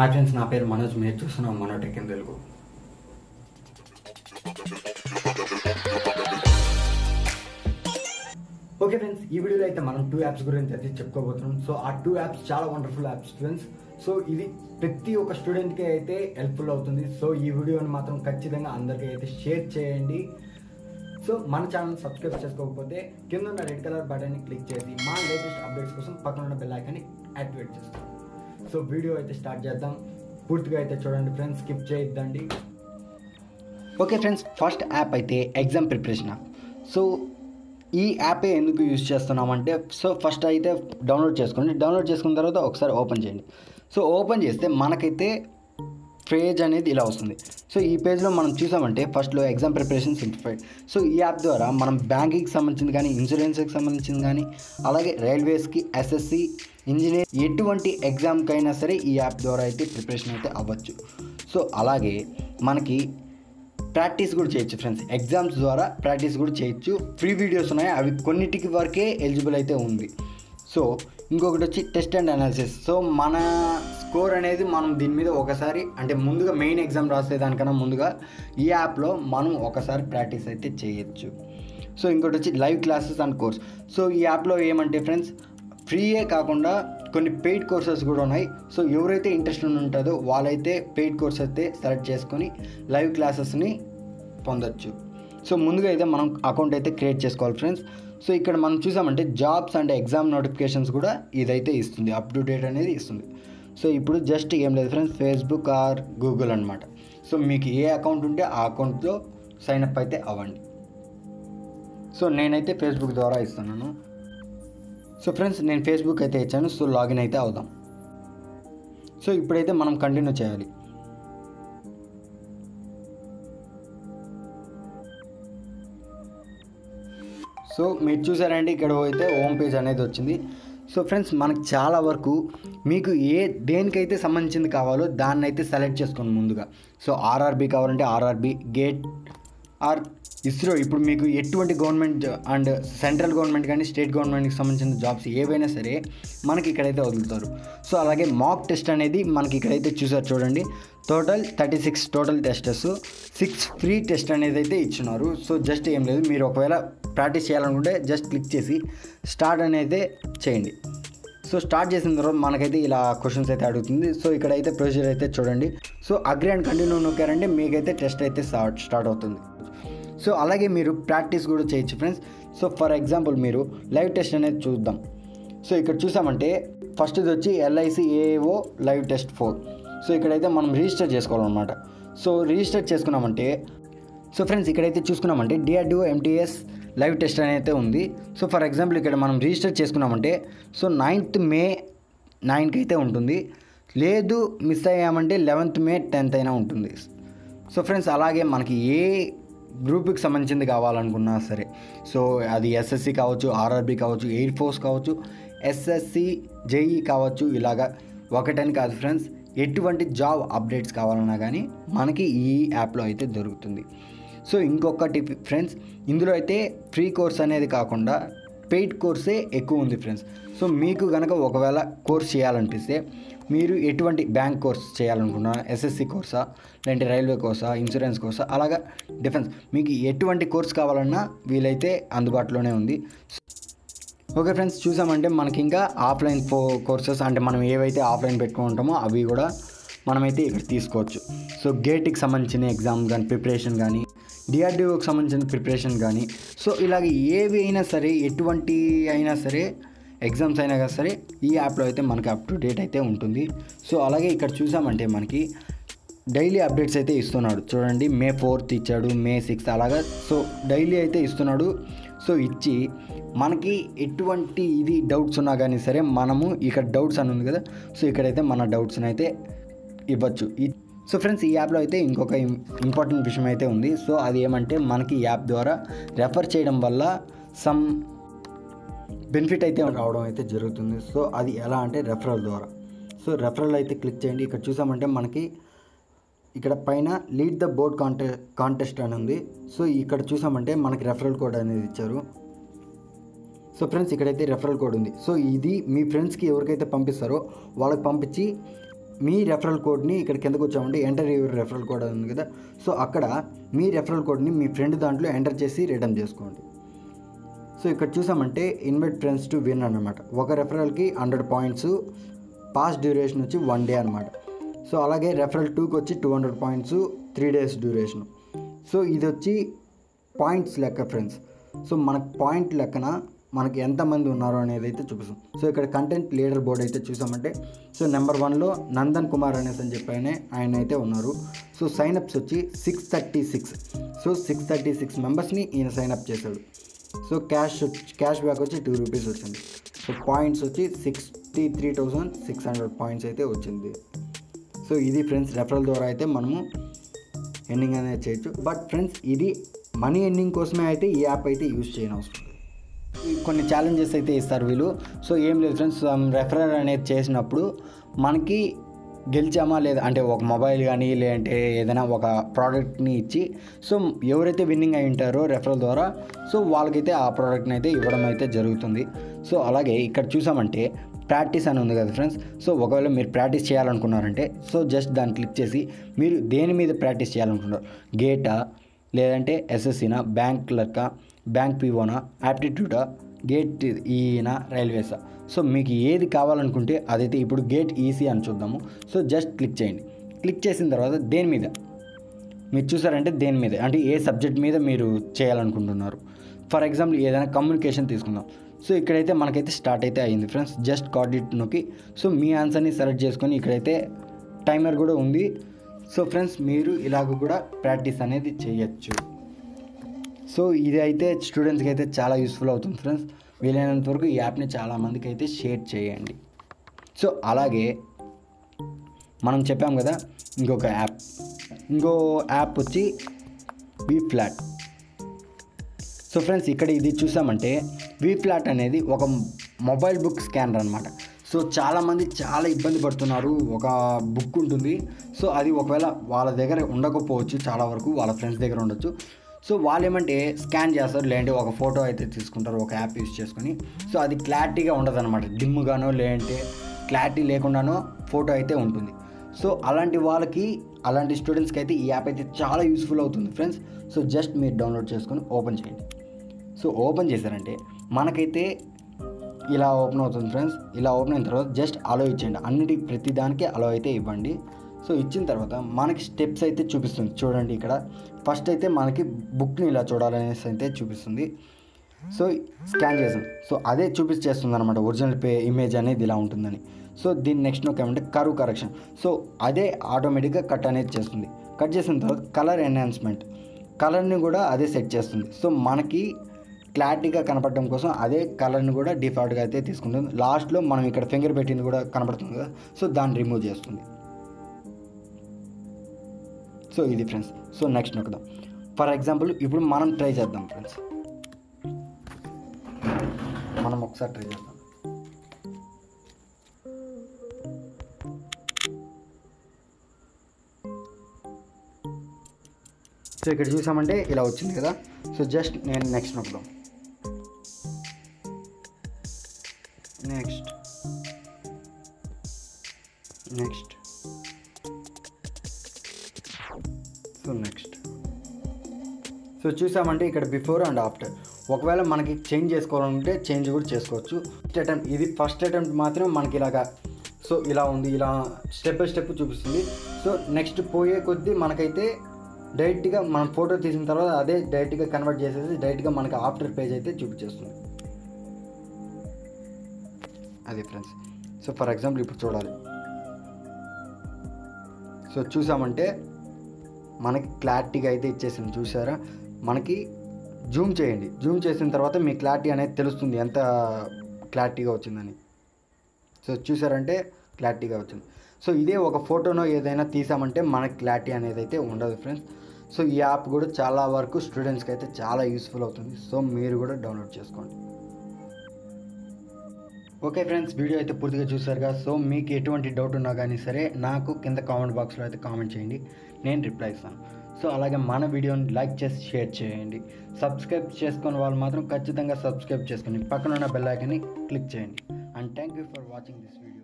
Hi friends నా పేరు మనోజ్ మీరు చూస్తున్నాం Mano tech in Telugu okay friends ఈ వీడియోలో అయితే మనం టూ యాప్స్ గురించి అయితే చెప్పుకోబోతున్నాం సో ఆ టూ యాప్స్ చాలా వండర్ఫుల్ యాప్స్ ఫ్రెండ్స్ సో ఇది ప్రతి ఒక్క స్టూడెంట్కి అయితే హెల్ప్ఫుల్ అవుతుంది సో ఈ వీడియోని మాత్రం ఖచ్చితంగా అందరికీ అయితే షేర్ చేయండి సో మన ఛానల్ సబ్స్క్రైబ్ చేసుకోకపోతే కింద ఉన్న రెడ్ కలర్ బటన్ని క్లిక్ చేసి మా లేటెస్ట్ అప్డేట్స్ కోసం పక్కన ఉన్న బెల్ ఐకాన్ని యాక్టివేట్ చేసుకోండి సో వీడియో అయితే స్టార్ట్ చేద్దాం పూర్తిగా అయితే చూడండి ఫ్రెండ్స్ స్కిప్ చేయొద్దండి ఓకే ఫ్రెండ్స్ ఫస్ట్ యాప్ అయితే ఎగ్జామ్ ప్రిపరేషన్ యాప్ సో ఈ యాప్ ఎందుకు యూజ్ చేస్తున్నామంటే సో ఫస్ట్ అయితే డౌన్లోడ్ చేసుకోండి డౌన్లోడ్ చేసుకున్న తర్వాత ఒకసారి ఓపెన్ చేయండి సో ఓపెన్ చేస్తే మనకైతే పేజ్ అనేది ఇలా వస్తుంది సో ఈ పేజ్లో మనం చూసామంటే ఫస్ట్లో ఎగ్జామ్ ప్రిపరేషన్ సింప్లిఫైడ్ సో ఈ యాప్ ద్వారా మనం బ్యాంకింగ్కి సంబంధించింది కానీ ఇన్సూరెన్స్కి సంబంధించింది కానీ అలాగే రైల్వేస్కి ఎస్ఎస్సి ఇంజనీర్ ఎటువంటి ఎగ్జామ్కైనా సరే ఈ యాప్ ద్వారా అయితే ప్రిపరేషన్ అయితే అవ్వచ్చు సో అలాగే మనకి ప్రాక్టీస్ కూడా చేయొచ్చు ఫ్రెండ్స్ ఎగ్జామ్స్ ద్వారా ప్రాక్టీస్ కూడా చేయొచ్చు ఫ్రీ వీడియోస్ ఉన్నాయి అవి కొన్నిటికి వరకే ఎలిజిబుల్ అయితే ఉంది సో ఇంకొకటి వచ్చి టెస్ట్ అండ్ అనాలిసిస్ సో మన స్కోర్ అనేది మనం దీని మీద ఒకసారి అంటే ముందుగా మెయిన్ ఎగ్జామ్ రాసేదానికన్నా ముందుగా ఈ యాప్లో మనం ఒకసారి ప్రాక్టీస్ అయితే చేయొచ్చు సో ఇంకోటి వచ్చి live classes and course so ఈ యాప్లో ఏమంటే ఫ్రెండ్స్ ఫ్రీయే కాకుండా కొన్ని పెయిడ్ కోర్సెస్ కూడా ఉన్నాయి సో ఎవరైతే ఇంట్రెస్ట్ ఉంటుందో వాళ్ళైతే పెయిడ్ కోర్స్ అయితే సెలెక్ట్ చేసుకొని లైవ్ క్లాసెస్ని పొందొచ్చు సో ముందుగా అయితే మనం అకౌంట్ అయితే క్రియేట్ చేసుకోవాలి ఫ్రెండ్స్ సో ఇక్కడ మనం చూసామంటే జాబ్స్ అండ్ ఎగ్జామ్ నోటిఫికేషన్స్ కూడా ఇదైతే ఇస్తుంది అప్ టు డేట్ అనేది ఇస్తుంది సో ఇప్పుడు జస్ట్ ఏం లేదు ఫ్రెండ్స్ ఫేస్బుక్ ఆర్ గూగుల్ అనమాట సో మీకు ఏ అకౌంట్ ఉంటే ఆ అకౌంట్లో సైన్అప్ అయితే అవ్వండి సో నేనైతే ఫేస్బుక్ ద్వారా ఇస్తున్నాను సో ఫ్రెండ్స్ నేను ఫేస్బుక్ అయితే ఇచ్చాను సో లాగిన్ అయితే అవుదాం సో ఇప్పుడైతే మనం కంటిన్యూ చేయాలి సో మీరు చూసారంటే ఇక్కడ అయితే హోమ్ పేజ్ అనేది వచ్చింది సో ఫ్రెండ్స్ మనకు చాలా వరకు మీకు ఏ దేనికైతే సంబంధించింది కావాలో దాన్ని అయితే సెలెక్ట్ చేసుకోండి ముందుగా సో ఆర్ఆర్బి కావాలంటే ఆర్ఆర్బి గేట్ ఆర్ ఇస్రో ఇప్పుడు మీకు ఎటువంటి గవర్నమెంట్ అండ్ సెంట్రల్ గవర్నమెంట్ కానీ స్టేట్ గవర్నమెంట్కి సంబంధించిన జాబ్స్ ఏవైనా సరే మనకి ఇక్కడైతే వదులుతారు సో అలాగే మాక్ టెస్ట్ అనేది మనకి ఇక్కడైతే చూసారు చూడండి total thirty six total tests six free test అనేది అయితే ఇచ్చున్నారు సో జస్ట్ ఏం లేదు మీరు ఒకవేళ ప్రాక్టీస్ చేయాలనుకుంటే జస్ట్ క్లిక్ చేసి స్టార్ట్ అనేది చేయండి సో స్టార్ట్ చేసిన తర్వాత మనకైతే ఇలా క్వశ్చన్స్ అయితే అడుగుతుంది సో ఇక్కడైతే ప్రొసీజర్ అయితే చూడండి సో అగ్రి అండ్ కంటిన్యూ నొక్కారంటే మీకైతే టెస్ట్ అయితే స్టార్ట్ స్టార్ట్ అవుతుంది సో అలాగే మీరు ప్రాక్టీస్ కూడా చేయొచ్చు ఫ్రెండ్స్ సో ఫర్ ఎగ్జాంపుల్ మీరు లైవ్ టెస్ట్ అనేది చూద్దాం సో ఇక్కడ చూసామంటే ఫస్ట్ది వచ్చి LIC AO live test four so ఇక్కడైతే మనం రిజిస్టర్ చేసుకోవాలన్నమాట సో రిజిస్టర్ చేసుకున్నామంటే సో ఫ్రెండ్స్ ఇక్కడైతే చూసుకున్నామంటే డిఆర్డిఓ ఎంటీఎస్ లైవ్ టెస్ట్ అని అయితే ఉంది సో ఫర్ ఎగ్జాంపుల్ ఇక్కడ మనం రిజిస్టర్ చేసుకున్నామంటే సో నైన్త్ మే నైన్కి అయితే ఉంటుంది లేదు మిస్ అయ్యామంటే లెవెన్త్ మే టెన్త్ అయినా ఉంటుంది సో ఫ్రెండ్స్ అలాగే మనకి ఏ గ్రూప్కి సంబంధించింది కావాలనుకున్నా సరే సో అది ఎస్ఎస్సి కావచ్చు ఆర్ఆర్బి కావచ్చు ఎయిర్ ఫోర్స్ కావచ్చు ఎస్ఎస్సి జేఈ కావచ్చు ఇలాగా ఒకటని కాదు ఫ్రెండ్స్ ఎటువంటి జాబ్ అప్డేట్స్ కావాలన్నా కానీ మనకి ఈ యాప్లో అయితే దొరుకుతుంది సో ఇంకొకటి ఫ్రెండ్స్ ఇందులో అయితే ఫ్రీ కోర్స్ అనేది కాకుండా పెయిడ్ కోర్సే ఎక్కువ ఉంది ఫ్రెండ్స్ సో మీకు కనుక ఒకవేళ కోర్స్ చేయాలనిపిస్తే మీరు ఎటువంటి బ్యాంక్ కోర్స్ చేయాలనుకున్నా ఎస్ఎస్సి కోర్సా లేదంటే రైల్వే కోర్సా ఇన్సూరెన్స్ కోర్సా అలాగా డిఫెన్స్ మీకు ఎటువంటి కోర్స్ కావాలన్నా వీలైతే అందుబాటులోనే ఉంది ఓకే ఫ్రెండ్స్ చూసామంటే మనకి ఇంకా ఆఫ్లైన్ ఫో కోర్సెస్ అంటే మనం ఏవైతే ఆఫ్లైన్ పెట్టుకుంటామో అవి కూడా మనమైతే ఇక్కడ తీసుకోవచ్చు సో గేట్కి సంబంధించిన ఎగ్జామ్ కానీ ప్రిపరేషన్ కానీ డిఆర్డిఓకి సంబంధించిన ప్రిపరేషన్ కానీ సో ఇలాగ ఏవి అయినా సరే ఎటువంటి అయినా సరే ఎగ్జామ్స్ అయినా కానీ సరే ఈ యాప్లో అయితే మనకి అప్ టు డేట్ అయితే ఉంటుంది సో అలాగే ఇక్కడ చూసామంటే మనకి డైలీ అప్డేట్స్ అయితే ఇస్తున్నాడు చూడండి మే ఫోర్త్ ఇచ్చాడు మే సిక్స్త్ అలాగా సో డైలీ అయితే ఇస్తున్నాడు సో ఇచ్చి మనకి ఎటువంటి ఇది డౌట్స్ ఉన్నా కానీ సరే మనము ఇక్కడ డౌట్స్ అని ఉంది కదా సో ఇక్కడైతే మన డౌట్స్ని అయితే ఇవ్వచ్చు ఈ- సో ఫ్రెండ్స్ ఈ యాప్లో అయితే ఇంకొక ఇం- ఇంపార్టెంట్ విషయం అయితే ఉంది సో అది ఏమంటే మనకి ఈ యాప్ ద్వారా రెఫర్ చేయడం వల్ల సమ్ బెనిఫిట్ అయితే రావడం అయితే జరుగుతుంది సో అది ఎలా అంటే రెఫరల్ ద్వారా సో రెఫరల్ అయితే క్లిక్ చేయండి ఇక్కడ చూసామంటే మనకి ఇక్కడ పైన లీడ్ ద బోర్డ్ కాంటె కాంటెస్ట్ అని ఉంది సో ఇక్కడ చూసామంటే మనకి రెఫరల్ కోడ్ అనేది ఇచ్చారు సో ఫ్రెండ్స్ ఇక్కడైతే రెఫరల్ కోడ్ ఉంది సో ఇది మీ ఫ్రెండ్స్కి ఎవరికైతే పంపిస్తారో వాళ్ళకి పంపించి మీ రెఫరల్ కోడ్ని ఇక్కడ కిందకు వచ్చామంటే ఎంటర్ యువర్ రెఫరల్ కోడ్ ఉంది కదా సో అక్కడ మీ రెఫరల్ కోడ్ని మీ ఫ్రెండ్ దాంట్లో ఎంటర్ చేసి రిటర్న్ చేసుకోండి సో ఇక్కడ చూసామంటే ఇన్వైట్ ఫ్రెండ్స్ టు విన్ అనమాట ఒక రెఫరల్కి హండ్రెడ్ పాయింట్స్ పాస్ డ్యూరేషన్ వచ్చి వన్ డే అనమాట సో అలాగే రెఫరల్ టూకి వచ్చి two hundred points three days duration so ఇది వచ్చి పాయింట్స్ లెక్క ఫ్రెండ్స్ సో మనకు పాయింట్ లెక్కన మనకి ఎంతమంది ఉన్నారు అనేది అయితే చూపిస్తాం సో ఇక్కడ కంటెంట్ లీడర్ బోర్డ్ అయితే చూసామంటే సో నెంబర్ వన్లో నందన్ కుమార్ అనేసి అని చెప్పి ఆయన ఆయన అయితే ఉన్నారు సో సైనప్స్ వచ్చి six thirty six so six thirty six మెంబర్స్ని ఈయన సైనప్ చేశాడు సో క్యాష్ క్యాష్ బ్యాక్ వచ్చి టూ రూపీస్ వచ్చింది సో పాయింట్స్ వచ్చి sixty three thousand six hundred points అయితే వచ్చింది సో ఇది ఫ్రెండ్స్ రెఫరల్ ద్వారా అయితే మనము ఎండింగ్ అనేది చేయొచ్చు బట్ ఫ్రెండ్స్ ఇది మనీ ఎండింగ్ కోసమే అయితే ఈ యాప్ అయితే యూజ్ చేయని అవసరం లేదు. ఈ కొన్ని ఛాలెంజెస్ అయితే ఇస్తారు వీళ్ళు సో ఏం లేదు ఫ్రెండ్స్ రెఫరల్ అనేది చేసినప్పుడు మనకి గెలిచామా లేదా అంటే ఒక మొబైల్ కానీ లేదంటే ఏదైనా ఒక ప్రోడక్ట్ని ఇచ్చి సో ఎవరైతే విన్నింగ్ అయి ఉంటారో రెఫరల్ ద్వారా సో వాళ్ళకైతే ఆ ప్రోడక్ట్ని అయితే ఇవ్వడం అయితే జరుగుతుంది సో అలాగే ఇక్కడ చూసామంటే ప్రాక్టీస్ అని ఉంది కదా ఫ్రెండ్స్ సో ఒకవేళ మీరు ప్రాక్టీస్ చేయాలనుకున్నారంటే సో జస్ట్ దాన్ని క్లిక్ చేసి మీరు దేని మీద ప్రాక్టీస్ చేయాలనుకుంటారు గేటా లేదంటే ఎస్ఎస్సీనా బ్యాంక్ క్లర్కా బ్యాంక్ పీఓనా యాప్టిట్యూడా గేట్ ఈనా రైల్వేసా సో మీకు ఏది కావాలనుకుంటే అదైతే ఇప్పుడు గేట్ ఈసీ అని చూద్దాము సో జస్ట్ క్లిక్ చేయండి క్లిక్ చేసిన తర్వాత దేని మీద మీరు చూసారంటే దేని మీద అంటే ఏ సబ్జెక్ట్ మీద మీరు చేయాలనుకుంటున్నారు ఫర్ ఎగ్జాంపుల్ ఏదైనా కమ్యూనికేషన్ తీసుకుందాం సో ఇక్కడైతే మనకైతే స్టార్ట్ అయితే అయింది ఫ్రెండ్స్ జస్ట్ కార్డిట్ నొక్కి సో మీ ఆన్సర్ని సెలెక్ట్ చేసుకొని ఇక్కడైతే టైమర్ కూడా ఉంది సో ఫ్రెండ్స్ మీరు ఇలాగ కూడా ప్రాక్టీస్ అనేది చేయొచ్చు సో ఇది అయితే స్టూడెంట్స్కి అయితే చాలా యూస్ఫుల్ అవుతుంది ఫ్రెండ్స్ వీలైనంత వరకు ఈ యాప్ని చాలామందికి అయితే షేర్ చేయండి సో అలాగే మనం చెప్పాం కదా ఇంకొక యాప్ ఇంకో యాప్ వచ్చి బీ ఫ్లాట్ సో ఫ్రెండ్స్ ఇక్కడ ఇది చూసామంటే వీ ఫ్లాట్ అనేది ఒక మొబైల్ బుక్ స్కానర్ అనమాట సో చాలామంది చాలా ఇబ్బంది పడుతున్నారు ఒక బుక్ ఉంటుంది సో అది ఒకవేళ వాళ్ళ దగ్గర ఉండకపోవచ్చు చాలా వరకు వాళ్ళ ఫ్రెండ్స్ దగ్గర ఉండొచ్చు సో వాళ్ళు ఏమంటే స్కాన్ చేస్తారు లేదంటే ఒక ఫోటో అయితే తీసుకుంటారు ఒక యాప్ యూస్ చేసుకొని సో అది క్లారిటీగా ఉండదు అనమాట డిమ్గానో లేదంటే క్లారిటీ లేకుండానో ఫోటో అయితే ఉంటుంది సో అలాంటి వాళ్ళకి అలాంటి స్టూడెంట్స్కి అయితే ఈ యాప్ అయితే చాలా యూస్ఫుల్ అవుతుంది ఫ్రెండ్స్ సో జస్ట్ మీరు డౌన్లోడ్ చేసుకొని ఓపెన్ చేయండి సో ఓపెన్ చేశారంటే మనకైతే ఇలా ఓపెన్ అవుతుంది ఫ్రెండ్స్ ఇలా ఓపెన్ అయిన తర్వాత జస్ట్ అలో ఇచ్చేయండి అన్నిటి ప్రతి దానికి అలో అయితే ఇవ్వండి సో ఇచ్చిన తర్వాత మనకి స్టెప్స్ అయితే చూపిస్తుంది చూడండి ఇక్కడ ఫస్ట్ అయితే మనకి బుక్ని ఇలా చూడాలనేసి అయితే చూపిస్తుంది సో స్కాన్ చేసాం సో అదే చూపించేస్తుంది అనమాట ఒరిజినల్ పే ఇమేజ్ అనేది ఇలా ఉంటుందని సో దీని నెక్స్ట్ ఏమంటే కరువు కరెక్షన్ సో అదే ఆటోమేటిక్గా కట్ అనేది చేస్తుంది కట్ చేసిన తర్వాత కలర్ ఎన్హాన్స్మెంట్ కలర్ని కూడా అదే సెట్ చేస్తుంది సో మనకి క్లారిటీగా కనపడడం కోసం అదే కలర్ని కూడా డిఫాల్ట్గా అయితే తీసుకుంటుంది లాస్ట్లో మనం ఇక్కడ ఫింగర్ పెట్టింది కూడా కనపడుతుంది కదా సో దాన్ని రిమూవ్ చేస్తుంది సో ఇది ఫ్రెండ్స్ సో నెక్స్ట్ నొక్కుదాం ఫర్ ఎగ్జాంపుల్ ఇప్పుడు మనం ట్రై చేద్దాం ఫ్రెండ్స్ మనం ఒకసారి ట్రై చేద్దాం సో ఇక్కడ చూసామంటే ఇలా వచ్చింది కదా సో జస్ట్ నేను నెక్స్ట్ నొక్కుదాం next next so next so చూసామంటే ఇక్కడ బిఫోర్ అండ్ ఆఫ్టర్ ఒకవేళ మనకి చేంజ్ చేసుకోవాలంటే చేంజ్ కూడా చేసుకోవచ్చు ఫస్ట్ అటెంప్ట్ ఇది ఫస్ట్ అటెంప్ట్ మాత్రం మనకి ఇలాగా సో ఇలా ఉంది ఇలా స్టెప్ బై స్టెప్ చూపిస్తుంది సో నెక్స్ట్ పోయే కొద్దీ మనకైతే డైరెక్ట్గా మనం ఫోటో తీసిన తర్వాత అదే డైరెక్ట్గా కన్వర్ట్ చేసేసి డైరెక్ట్గా మనకి ఆఫ్టర్ పేజ్ అయితే చూపించేస్తుంది అది ఫ్రెండ్స్ సో ఫర్ ఎగ్జాంపుల్ ఇప్పుడు చూడాలి సో చూసామంటే మనకి క్లారిటీగా అయితే ఇచ్చేసింది చూసారా మనకి జూమ్ చేయండి జూమ్ చేసిన తర్వాత మీ క్లారిటీ అనేది తెలుస్తుంది ఎంత క్లారిటీగా వచ్చిందని సో చూసారంటే క్లారిటీగా వచ్చింది సో ఇదే ఒక ఫోటోనో ఏదైనా తీసామంటే మనకి క్లారిటీ అనేది అయితే ఉండదు ఫ్రెండ్స్ సో ఈ యాప్ కూడా చాలా వరకు స్టూడెంట్స్కి అయితే చాలా యూస్ఫుల్ అవుతుంది సో మీరు కూడా డౌన్లోడ్ చేసుకోండి ఓకే ఫ్రెండ్స్ వీడియో అయితే పూర్తిగా చూసారుగా సో మీకు ఎటువంటి డౌట్ ఉన్నా కానీ సరే నాకు కింద కామెంట్ బాక్స్లో అయితే కామెంట్ చేయండి నేను రిప్లై ఇస్తాను సో అలాగే మన వీడియోని లైక్ చేసి షేర్ చేయండి సబ్స్క్రైబ్ చేసుకున్న వాళ్ళు మాత్రం ఖచ్చితంగా సబ్స్క్రైబ్ చేసుకొని పక్కన ఉన్న బెల్ ఐకన్ని క్లిక్ చేయండి and thank you for watching this video